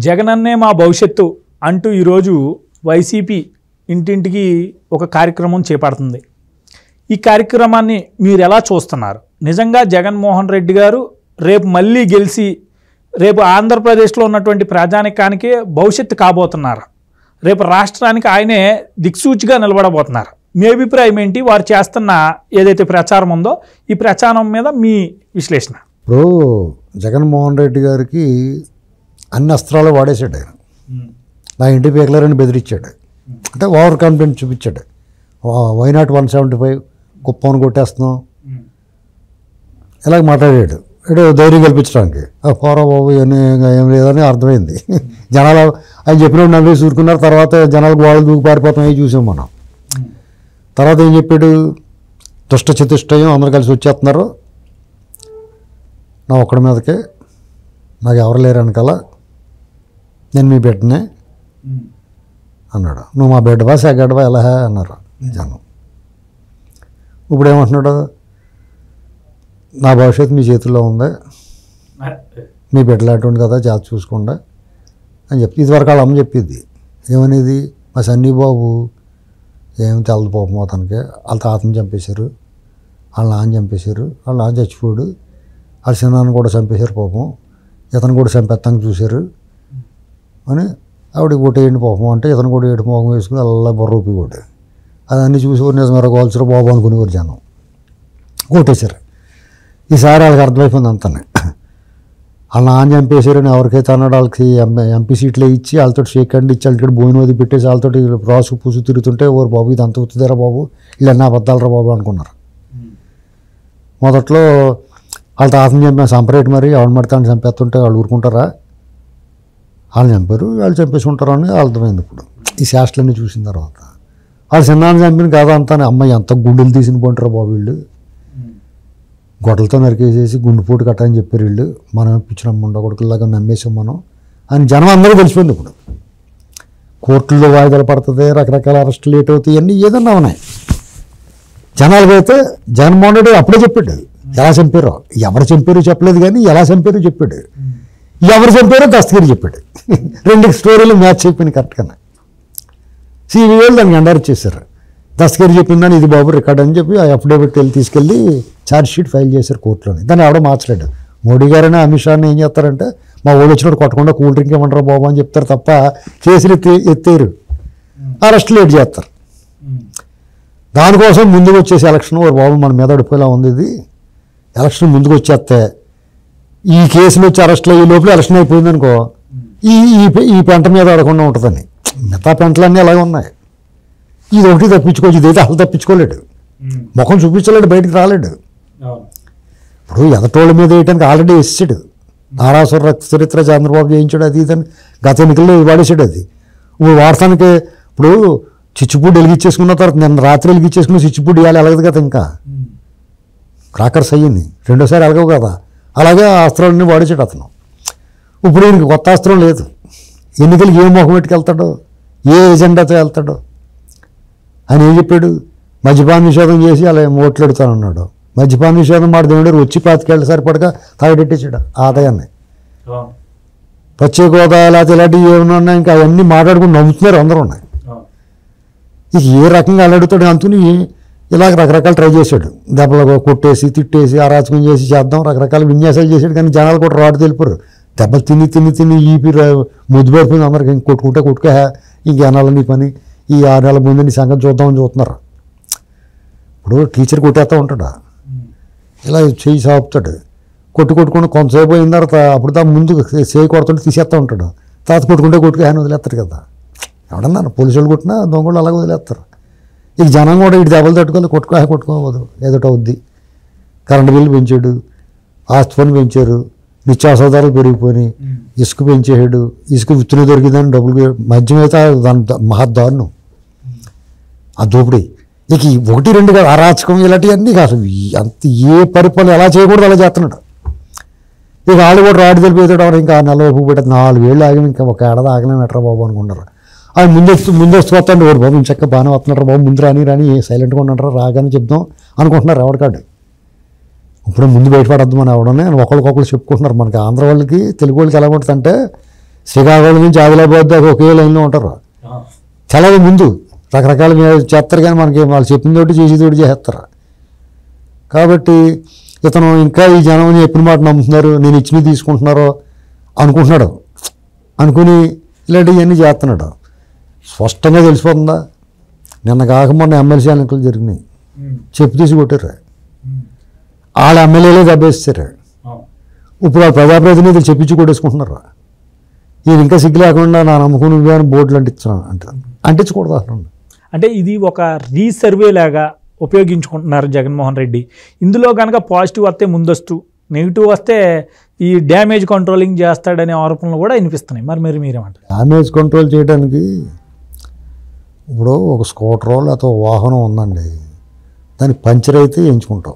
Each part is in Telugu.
జగనన్నే మా భవిష్యత్తు అంటూ ఈరోజు వైసీపీ ఇంటింటికి ఒక కార్యక్రమం చేపడుతుంది ఈ కార్యక్రమాన్ని మీరు ఎలా చూస్తున్నారు నిజంగా జగన్మోహన్ రెడ్డి గారు రేపు మళ్ళీ గెలిచి రేపు ఆంధ్రప్రదేశ్లో ఉన్నటువంటి ప్రజానికానికి భవిష్యత్తు కాబోతున్నారు రేపు రాష్ట్రానికి ఆయనే దిక్సూచిగా నిలబడబోతున్నారు మీ అభిప్రాయం ఏంటి వారు చేస్తున్న ఏదైతే ప్రచారం ఉందో ఈ ప్రచారం మీద మీ విశ్లేషణ ఇప్పుడు జగన్మోహన్ రెడ్డి గారికి అన్ని అస్త్రాలు వాడేశాడు ఆయన నా ఇంటి పీకలేరని బెదిరించాడు అంటే ఓవర్ కాన్ఫిడెన్స్ చూపించాడు వైనాట్ వన్ సెవెంటీ ఫైవ్ కుప్పను కొట్టేస్తున్నాం ఇలాగ మాట్లాడాడు ఏదో ధైర్యం కల్పించడానికి ఆ పోరా బాబు ఇవన్నీ ఇంకా ఏం లేదని అర్థమైంది జనాలు ఆయన చెప్పినప్పుడు నవ్వే చూరుకున్నారు తర్వాత జనాలకు వాళ్ళు దూకి పారిపోతామని చూసాం మనం తర్వాత ఏం చెప్పాడు దుష్ట చతుష్టయం అందరు కలిసి వచ్చేస్తున్నారు నా ఒక్కడి మీదకే నాకు ఎవరు లేరు వెనకాల నేను మీ బిడ్డనే అన్నాడు నువ్వు మా బిడ్డవా సెగడ్వా ఎలా అన్నారు జనం ఇప్పుడు ఏమంటున్నాడు నా భవిష్యత్తు మీ చేతుల్లో ఉంది మీ బిడ్డలాంటి కదా జాగ్రత్త చూసుకోండి అని చెప్పి ఇదివరకు వాళ్ళ అమ్మ చెప్పింది ఏమనేది మా సన్నీ బాబు ఏం తెలదు పాపం అతనికి వాళ్ళ తాతని చంపేశారు వాళ్ళ నాన్న చంపేశారు వాళ్ళ నాన్న చచ్చిపోయాడు వాళ్ళ చిన్నాన్ని కూడా చంపేశారు పాపం ఇతను కూడా చంపేస్తానికి చూశారు అని ఆవిడ ఓటేయండి పాపం అంటే ఇతను కూడా ఏడు మోహం వేసుకుని అలా బొర్ర ఊపివాడు అదన్నీ చూసి నిజమేర గోల్చరు బాబు అనుకునేవారు జనం ఓటేశారు ఈసారి వాళ్ళకి అర్థమైపోయింది అంతనే వాళ్ళ నాన్న చంపేశారని ఎవరికైతే అన్నాడు వాళ్ళకి ఎంపీ ఎంపీ సీట్లు ఇచ్చి వాళ్ళతో షేక్ హ్యాండ్ ఇచ్చి వాళ్ళకి భూమి వది పెట్టేసి వాళ్ళతో రాసు పూసు తిరుగుతుంటే ఓరు బాబు ఇది అంత అవుతుందిరా బాబు వీళ్ళు అన్న అబద్ధాలరా బాబు అనుకున్నారు మొదట్లో వాళ్ళ తాతని చంపిన సంపరేట్ మరి ఎవరిని పడతాను చంపేస్తుంటే వాళ్ళు ఊరుకుంటారా వాళ్ళు చంపారు వాళ్ళు చంపేసుకుంటారు అని అర్థమైంది ఇప్పుడు ఈ శాస్త్రాన్ని చూసిన తర్వాత వాళ్ళు చిన్నాన్ని చంపిన కాదా అంతా అమ్మాయి ఎంత గుండెలు తీసిన పోంటారు బాబు వీళ్ళు గొడవలతో నరికేసేసి గుండెపోటు కట్ట అని చెప్పారు వీళ్ళు మనం పిచ్చిన ఉండకొడుకులాగా నమ్మేసాం మనం అని జనం అందరూ తెలిసిపోయింది ఇప్పుడు కోర్టుల్లో వాయిదాలు పడుతుంది రకరకాల అరెస్టులు లేట్ అవుతాయి ఇవన్నీ ఏదన్నా ఉన్నాయి జనాలకు అయితే జగన్మోహన్ రెడ్డి అప్పుడే చెప్పాడు ఎలా చంపారో ఎవరు చంపారో చెప్పలేదు కానీ ఎలా చంపారో చెప్పాడు ఎవరు చంపారో దస్తగిరి చెప్పాడు రెండు స్టోరీలు మ్యాచ్ అయిపోయినాయి కరెక్ట్గానే సిబిఐలు దానికి ఎండారు చేశారు దస్తగిరి చెప్పిందని ఇది బాబు రికార్డ్ అని చెప్పి ఆ అఫిడవిట్ వెళ్ళి తీసుకెళ్ళి ఛార్జ్ షీట్ ఫైల్ చేశారు కోర్టులోని దాన్ని ఎవడో మార్చలేడు మోడీ గారైనా అమిత్ షాని ఏం చేస్తారంటే మా ఊళ్ళో వచ్చినప్పుడు కొట్టకుండా కూల్ డ్రింక్ ఇవ్వమంటారు బాబు అని చెప్తారు తప్ప కేసులు ఎత్తి ఎత్తేరు అరెస్ట్ లేట్ చేస్తారు దానికోసం ముందుకు వచ్చేసి ఎలక్షన్ ఓ బాబు మన మీద అడిపోయేలా ఉంది ఇది ఎలక్షన్ ముందుకు వచ్చేస్తే ఈ కేసులు వచ్చి అరెస్ట్లు అయ్యే లోపల ఎలక్షన్ అయిపోయింది అనుకో ఈ ఈ పె- ఈ పెంట మీద ఆడకుండా ఉంటుందని మిగతా పెంటలన్నీ అలాగే ఉన్నాయి ఇది ఒకటి తప్పించుకోవచ్చు ఇదైతే అసలు తప్పించుకోలేడు ముఖం చూపించలేడు బయటికి రాలేడు ఇప్పుడు ఎదటోళ్ళ మీద వేయటానికి ఆల్రెడీ వేసాడు నారాసుర రక్త చరిత్ర చంద్రబాబు చేయించాడు అది ఇదని గత ఎన్నికల్లో వాడేసాడు అది ఇప్పుడు వాడటానికి ఇప్పుడు చిచ్చుపూడి వెలిగించేసుకున్న తర్వాత నిన్న రాత్రి వెలిగించేసుకున్న చిచ్చుపూడి ఇవ్వాలి ఎలగదు కదా ఇంకా క్రాకర్స్ అయ్యింది రెండోసారి ఎలగవు కదా అలాగే ఆ అస్త్రాలన్నీ వాడేసాడు అతను ఇప్పుడు ఈయనకి కొత్త అస్త్రం లేదు ఎన్నికలకి ఏ మొహం పెట్టుకెళ్తాడో ఏ ఎజెండాతో వెళ్తాడో ఆయన ఏం చెప్పాడు మద్యపాన నిషేధం చేసి అలా ఓట్లెడతానన్నాడు మద్యపాన నిషేధం మాట దేవుడు వచ్చి పాతికేళ్ళు సరిపడగా తాగడెట్టేసాడు ఆ ఆదాయాన్ని పశ్చిమ గోదావరి లేకపోతే ఇలాంటివి ఏమైనా ఉన్నాయి ఇంకా అవన్నీ మాట్లాడుకుని నమ్ముతున్నారు అందరూ ఉన్నాయి ఇక ఏ రకంగా అలడుతాడు అందుకుని ఇలాగ రకరకాలు ట్రై చేశాడు దెబ్బలు కొట్టేసి తిట్టేసి అరాచకం చేసి చేద్దాం రకరకాల విన్యాసాలు చేశాడు కానీ జనాలు కూడా రాడు తెలిపారు దెబ్బలు తిని తిని తిని ఈపి ముద్దు పడిపోయింది అందరికి ఇంక కొట్టుకుంటే కొట్టుకే ఇంకేనాలని నీ పని ఈ ఆరు నెలల ముందు నీ సంగతి చూద్దామని చూస్తున్నారు ఇప్పుడు టీచర్ కొట్టేస్తా ఉంటాడు ఇలా చెయ్యి సాపుతాడు కొట్టు కొట్టుకుంటూ కొంతసేపు అయిన తర్వాత అప్పుడు దా ముందు చేయి కొడుతుంటే తీసేస్తూ ఉంటాడు తర్వాత కొట్టుకుంటే కొట్టుకు ఆయన వదిలేస్తారు కదా ఎవడన్నా పోలీసు వాళ్ళు కొట్టినా దొంగలు అలాగే వదిలేస్తారు ఇక జనం కూడా ఇటు దెబ్బలు తట్టుకోవాలి కొట్టుకో కొట్టుకోవద్దు ఏదోటి అవుద్ది కరెంటు బిల్లు పెంచాడు ఆస్తి పని పెంచారు నిత్యావసరాలు పెరిగిపోయినాయి ఇసుక పెంచేసాడు ఇసుక విత్తులు దొరికిందని డబ్బులు పె- మద్యం అయితే దాని ద- మహద్దారుణం ఆ దోపిడీ ఇక ఈ ఒకటి రెండు కాదు అరాచకం ఇలాంటివన్నీ కాదు ఈ- అంత ఏ పరిపాలన ఎలా చేయకూడదు అలా చేస్తున్నాడు ఇక వాళ్ళు కూడా రాడు తెలిపోతాడు ఎవరు ఇంకా నెల వైపు పెట్టదు నాలుగు వేళ్ళు ఆగి ఇంకా ఒక ఏడాది ఆగలేం ఎట్రా బాబు అనుకున్నారు అది ముందస్తు ముందస్తు వస్తాడు ఎవరు బాబు చక్క బాగానే వస్తున్నాడు బాబు ముందు రాని రాని సైలెంట్గా ఉన్నాడు రాగానే చెప్దాం అనుకుంటున్నారు ఎవరికాడు ఇప్పుడు ముందు బయటపడద్దు మనం ఎవడనే ఒకరికొకరు చెప్పుకుంటున్నారు మనకి ఆంధ్ర వాళ్ళకి తెలుగు వాళ్ళకి ఎలా ఉంటుందంటే శ్రీకాకుళం నుంచి ఆదిలాబాద్ దాకా ఒకే లైన్లో ఉంటారు చాలా ముందు రకరకాల మీద చేస్తారు కానీ మనకి వాళ్ళు చెప్పిన తోటి చేసి తోటి చేస్తారు కాబట్టి ఇతను ఇంకా ఈ జనం చెప్పిన మాట నమ్ముతున్నారు నేను ఇచ్చినవి తీసుకుంటున్నారో అనుకుంటున్నాడు అనుకుని ఇలాంటివన్నీ చేస్తున్నాడు స్పష్టంగా తెలిసిపోతుందా నిన్న కాక మొన్న ఎమ్మెల్సీ ఎన్నికలు జరిగినాయి చెప్పు తీసి కొట్టారు వాళ్ళ ఎమ్మెల్యేలే దెబ్బేస్తారు ఇప్పుడు ఆ ప్రజాప్రతినిధులు చెప్పించి కొట్టేసుకుంటున్నారు ఈయన ఇంకా సిగ్గు లేకుండా నా నమ్మకం నువ్వే అని బోర్డులు అంటించాను అంటే అంటించకూడదు అసలు అంటే ఇది ఒక రీసర్వే లాగా ఉపయోగించుకుంటున్నారు జగన్మోహన్ రెడ్డి ఇందులో కనుక పాజిటివ్ వస్తే ముందస్తు నెగిటివ్ వస్తే ఈ డ్యామేజ్ కంట్రోలింగ్ చేస్తాడనే ఆరోపణలు కూడా వినిపిస్తున్నాయి మరి మీరు మీరేమంటారు డ్యామేజ్ కంట్రోల్ చేయడానికి ఇప్పుడు ఒక స్కూటరో లేకపోతే ఒక వాహనం ఉందండి దానికి పంచర్ అయితే ఎంచుకుంటాం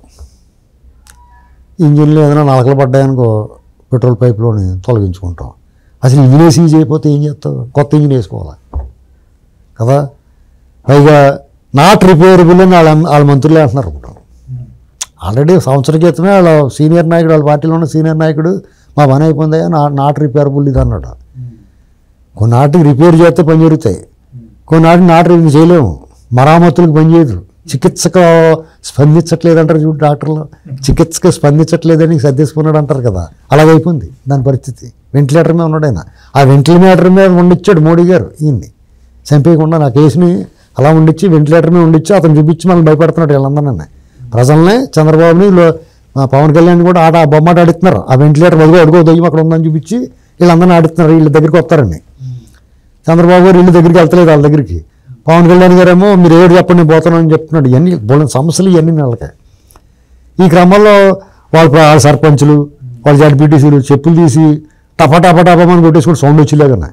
ఇంజిన్లో ఏదైనా నలకలు పడ్డాయనుకో పెట్రోల్ పైప్లోని తొలగించుకుంటాం అసలు ఇంజిన్ వేసి చేయకపోతే ఏం చేస్తావు కొత్త ఇంజిన్ వేసుకోవాలి కదా పైగా నాట్ రిపేరబుల్ అని వాళ్ళ వాళ్ళ మంత్రులే అంటున్నారు ఇప్పుడు ఆల్రెడీ సంవత్సర క్రితమే వాళ్ళ సీనియర్ నాయకుడు వాళ్ళ పార్టీలో ఉన్న సీనియర్ నాయకుడు మా పని అయిపోయిందా నా నాట్ రిపేరబుల్ ఇది అన్నాడు కొన్నాటికి రిపేర్ చేస్తే పని జరుగుతాయి కొన్నాటికి నాట్ రిపేర్ చేయలేము మరామతులకు పని చేయదు చికిత్సకు స్పందించట్లేదు అంటారు చూడు డాక్టర్లు చికిత్సకు స్పందించట్లేదని సర్దేసుకున్నాడు అంటారు కదా అలాగైపోయింది దాని పరిస్థితి వెంటిలేటర్ మీద ఉన్నాడు ఆయన ఆ వెంటిలేటర్ మీద ఉండిచ్చాడు మోడీ గారు ఈయన్ని చంపేయకుండా నా కేసుని అలా ఉండిచ్చి వెంటిలేటర్ మీద ఉండిచ్చి అతను చూపించి మనల్ని భయపెడుతున్నాడు వీళ్ళందరినీ ప్రజల్ని చంద్రబాబుని లో- మా పవన్ కళ్యాణ్ కూడా ఆట ఆ బొమ్మాట ఆడిస్తున్నారు ఆ వెంటిలేటర్ అదిగో అడుగో దయ్యం అక్కడ ఉందని చూపించి వీళ్ళందరినీ ఆడిస్తున్నారు వీళ్ళ దగ్గరికి వస్తారండి చంద్రబాబు గారు వీళ్ళ దగ్గరికి వెళ్తలేదు వాళ్ళ దగ్గరికి పవన్ కళ్యాణ్ గారేమో మీరు ఏడు చెప్పండి నేను పోతానని చెప్తున్నాడు ఇవన్నీ బోలెడు సమస్యలు ఇవన్నీ నెలకి ఈ క్రమంలో వాళ్ళ ప్ర- వాళ్ళ సర్పంచులు వాళ్ళ జడ్పీటీసీలు చెప్పులు తీసి టపా టపా టపామని కొట్టేసుకుని సౌండ్ వచ్చేలాగా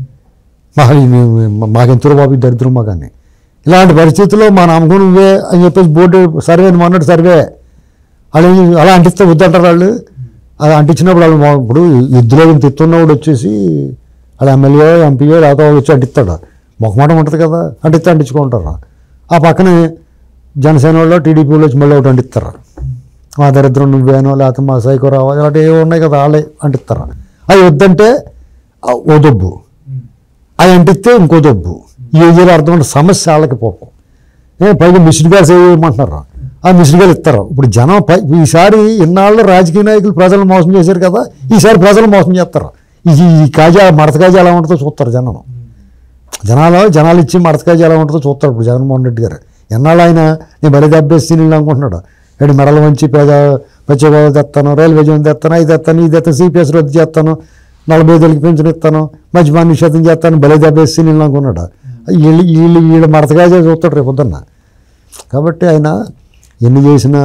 మా మాకెంతలో బాబు ఈ దరిద్రం మాకని ఇలాంటి పరిస్థితుల్లో మా నమ్మకం నువ్వే అని చెప్పేసి బోర్డు సర్వే మొన్నటి సర్వే అలా అలా అంటిస్తే వద్దంటారు వాళ్ళు అది అంటించినప్పుడు వాళ్ళు మా- ఇప్పుడు యుద్ధలో తిత్తున్నప్పుడు వచ్చేసి వాళ్ళ ఎమ్మెల్యే ఎంపీయో లేకపోతే వాళ్ళు వచ్చి అంటిస్తాడు మొహమాటం ఉంటుంది కదా అంటిస్తే అంటించుకుంటారు ఆ పక్కనే జనసేన వాళ్ళు టీడీపీ వాళ్ళు వచ్చి మళ్ళీ ఒకటి అంటిస్తారు మా దరిద్రం నువ్వేనో లేకపోతే మా సైకో రావో ఇలాంటివి ఏవో ఉన్నాయి కదా వాళ్ళే అంటిస్తారు అవి వద్దంటే ఆ ఓ దొబ్బు అది అంటిస్తే ఇంకో దొబ్బు ఈ ఏరియాలో అర్థమైన సమస్య వాళ్ళకి పోపం ఏ పైగా మిషన్ గ్యాస్ వేయమంటున్నారు ఆ మిషన్ గ్యాస్ ఇస్తారు ఇప్పుడు జనం పై ఈసారి ఇన్నాళ్ళు రాజకీయ నాయకులు ప్రజలు మోసం చేశారు కదా ఈసారి ప్రజలు మోసం చేస్తారు ఈ ఈ కాజా మడత కాజా ఎలా ఉంటుందో చూస్తారు జనం జనాలు జనాలు ఇచ్చి మడత కాజా ఎలా ఉంటుందో చూస్తారు ఇప్పుడు జగన్మోహన్ రెడ్డి గారు ఎన్నాళ్ళు ఆయన నేను బలి దెబ్బేసి నీళ్ళు అనుకుంటున్నాడు ఏడు మెడల వంచి ప్రజా పశ్చిమగోదావరి తెస్తాను రైల్వే జోన్ తెస్తాను ఇది తెస్తాను ఇది తెస్తాను సిపిఎస్ రద్దు చేస్తాను నలభై ఐదులకి పెంచుని ఇస్తాను మద్యపాన నిషేధం చేస్తాను బలి దెబ్బేసి నీళ్ళు అనుకున్నాడు వీళ్ళు వీళ్ళు వీళ్ళు మడతగా చూస్తాడు రేపు పొద్దున్న కాబట్టి ఆయన ఎన్ని చేసినా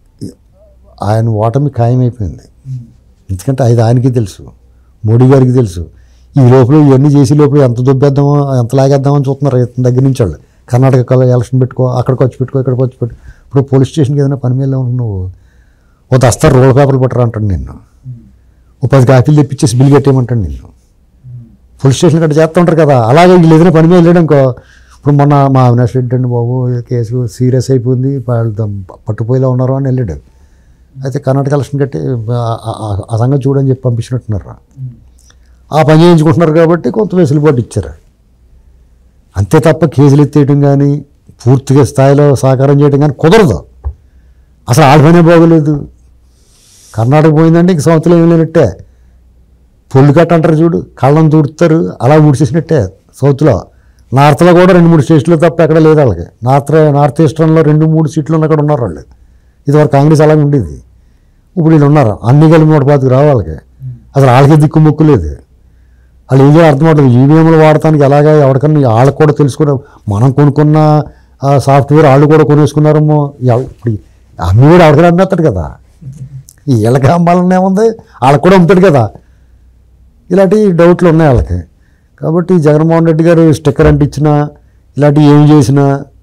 ఆయన ఓటమి ఖాయమైపోయింది ఎందుకంటే అది ఆయనకి తెలుసు మోడీ గారికి తెలుసు ఈ లోపల ఇవన్నీ చేసి లోపల ఎంత దుబ్బేద్దామో ఎంత లాగేద్దామని చూస్తున్నారు ఇతని దగ్గర నుంచి వాళ్ళు కర్ణాటక ఎలక్షన్ పెట్టుకో అక్కడికి వచ్చి పెట్టుకో ఇక్కడికి వచ్చి పెట్టు ఇప్పుడు పోలీస్ స్టేషన్కి ఏదైనా పని మీద నువ్వు ఓ దస్తారు రోల్ పేపర్లు పట్టరా అంటాడు నిన్ను ఓ పది కాపీలు తెప్పించేసి బిల్ కట్టేయమంటాడు నిన్ను పోలీస్ స్టేషన్ గట్రా చేస్తూ ఉంటారు కదా అలాగే వీళ్ళు ఏదైనా పని మీద వెళ్ళాడు అనుకో ఇప్పుడు మొన్న మా అవినాష్ రెడ్డి అండి బాబు ఈ కేసు సీరియస్ అయిపోయింది వాళ్ళు దమ్- పట్టుపోయేలా ఉన్నారు అని వెళ్ళాడు అయితే కర్ణాటక ఎలక్షన్ కట్టి ఆ- ఆ- ఆ సంగతి చూడని చెప్పి పంపించినట్టున్నారు ఆ పని చేయించుకుంటున్నారు కాబట్టి కొంత వెసులుబాటు ఇచ్చారు అంతే తప్ప కేసులు ఎత్తేయటం కానీ పూర్తిగా స్థాయిలో సహకారం చేయడం కానీ కుదరదు అసలు ఆడ పనే బాగోలేదు కర్ణాటక పోయిందంటే ఇంక సంవత్సరం ఏం లేనట్టే పొల్లు కట్ట అంటారు చూడు కళ్ళను తుడుతారు అలా ఊడ్చేసినట్టే సౌత్లో నార్త్లో కూడా రెండు మూడు స్టేట్లు తప్ప ఎక్కడ లేదు వాళ్ళకి నార్త్ నార్త్ ఈస్టర్న్లో రెండు మూడు సీట్లు ఉన్న అక్కడ ఉన్నారు వాళ్ళు ఇదివరకు కాంగ్రెస్ అలాగే ఉండేది ఇప్పుడు వీళ్ళు ఉన్నారు అన్ని కలిపి నూట పాతికి రావు వాళ్ళకి అసలు వాళ్ళకి దిక్కు మొక్కు లేదు వాళ్ళు ఏం చేయాలి అర్థమవుతుంది ఈవీఎంలు వాడటానికి ఎలాగా ఎవరికన్నా వాళ్ళకి కూడా తెలుసుకున్న మనం కొనుక్కున్న ఆ సాఫ్ట్వేర్ వాళ్ళు కూడా కొనేసుకున్నారేమో ఎవ- ఇప్పుడు అమ్మి కూడా ఎవరికైనా అమ్మేస్తాడు కదా ఈ వీళ్ళకి అమ్మాలనే ఏముంది వాళ్ళకి కూడా అమ్ముతాడు కదా ఇలాంటి డౌట్లు ఉన్నాయి వాళ్ళకి కాబట్టి జగన్మోహన్ రెడ్డి గారు స్టిక్కర్ అంటించినా ఇలాంటివి ఏం చేసినా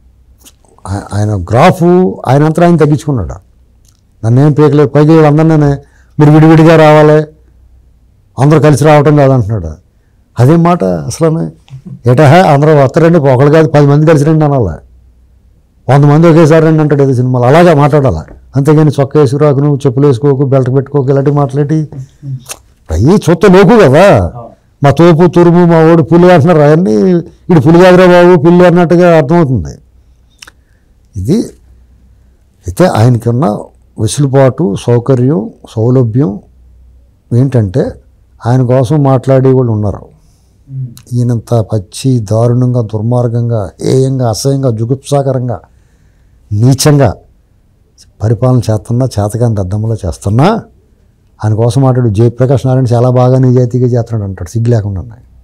ఆ- ఆయన గ్రాఫ్ ఆయన అంతా ఆయన తగ్గించుకున్నాడు నన్నేం పీకలేదు పైగా వీళ్ళందరినీ మీరు విడివిడిగా రావాలి అందరూ కలిసి రావటం కాదంటున్నాడు అదే మాట అసలు ఏటా అందరూ వస్తారండి ఒకళ్ళు కాదు పది మంది కలిసి రండి అనాలి వంద మంది ఒకేసారి రండి అంటాడు ఏదో సినిమాలో అలాగే మాట్లాడాలి అంతేగాని చొక్కా వేసుకురాకు నువ్వు చెప్పులు వేసుకోకు బెల్ట్ పెట్టుకోకు ఇలాంటివి మాట్లాడి అయ్యి చూస్తే లోకు కదా మా తోపు తురుము మా ఓడి పులి అంటున్నారు అవన్నీ ఇటు పులి కాదురా బాబు పిల్లి అన్నట్టుగా అర్థమవుతుంది ఇది అయితే ఆయనకున్న వెసులుబాటు సౌకర్యం సౌలభ్యం ఏంటంటే ఆయన కోసం మాట్లాడే వాళ్ళు ఉన్నారు ఈయనంత పచ్చి దారుణంగా దుర్మార్గంగా హేయంగా అసహ్యంగా జుగుప్సాకరంగా నీచంగా పరిపాలన చేస్తున్నా చేతకాని దద్దమ్మలో చేస్తున్నా ఆయన కోసం మాట్లాడు జయప్రకాష్ నారాయణ చాలా బాగా నిజాయితీగా చేస్తున్నాడు అంటాడు సిగ్గు లేకుండా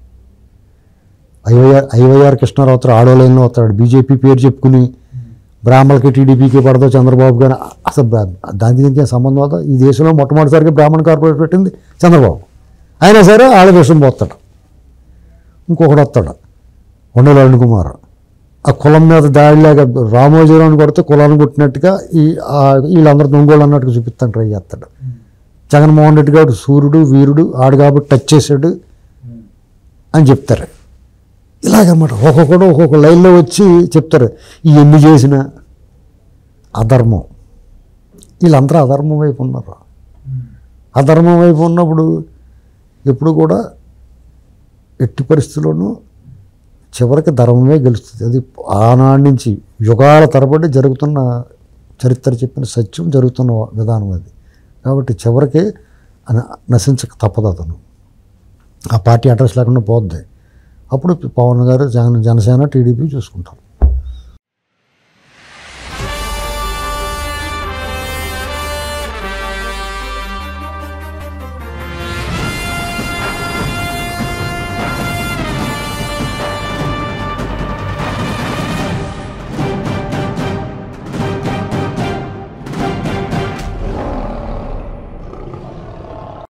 ఐవైఆర్ ఐవైఆర్ కృష్ణారావు ఆడోలైన్లో వస్తాడు బీజేపీ పేరు చెప్పుకుని బ్రాహ్మణులకి టీడీపీకి పడదో చంద్రబాబు కానీ అసలు బ్రా- దానికి దీనికి ఏం సంబంధం అవుతా ఈ దేశంలో మొట్టమొదటిసారిగా బ్రాహ్మణ కార్పొరేషన్ పెట్టింది చంద్రబాబు అయినా సరే ఆడ విషయం పోతాడు ఇంకొకడు వస్తాడు ఉండలు అరుణ్ కుమార్ ఆ కులం మీద దాడిలాగా రామోజీరావుని కొడితే కులాన్ని కొట్టినట్టుగా ఈ ఆ- వీళ్ళందరూ దొంగోళ్ళు అన్నట్టుగా చూపిస్తాను ట్రై చేస్తాడు జగన్మోహన్ రెడ్డి గారు సూర్యుడు వీరుడు ఆడు కాబట్టి టచ్ చేశాడు అని చెప్తారు ఇలాగన్నమాట ఒక్కొక్కడు ఒక్కొక్క లైన్లో వచ్చి చెప్తారు ఈ ఎన్ని చేసిన అధర్మం వీళ్ళందరూ అధర్మం వైపు ఉన్నారు అధర్మం వైపు ఉన్నప్పుడు ఎప్పుడు కూడా ఎట్టి పరిస్థితుల్లోనూ చివరికి ధర్మమే గెలుస్తుంది అది ఆనాటి నుంచి యుగాల తరబడి జరుగుతున్న చరిత్ర చెప్పిన సత్యం జరుగుతున్న విధానం అది కాబట్టి చివరికి అన- నశించక తప్పదు అతను ఆ పార్టీ అడ్రస్ లేకుండా పోద్ది అప్పుడు పవన్ గారు జన జనసేన టీడీపీ చూసుకుంటారు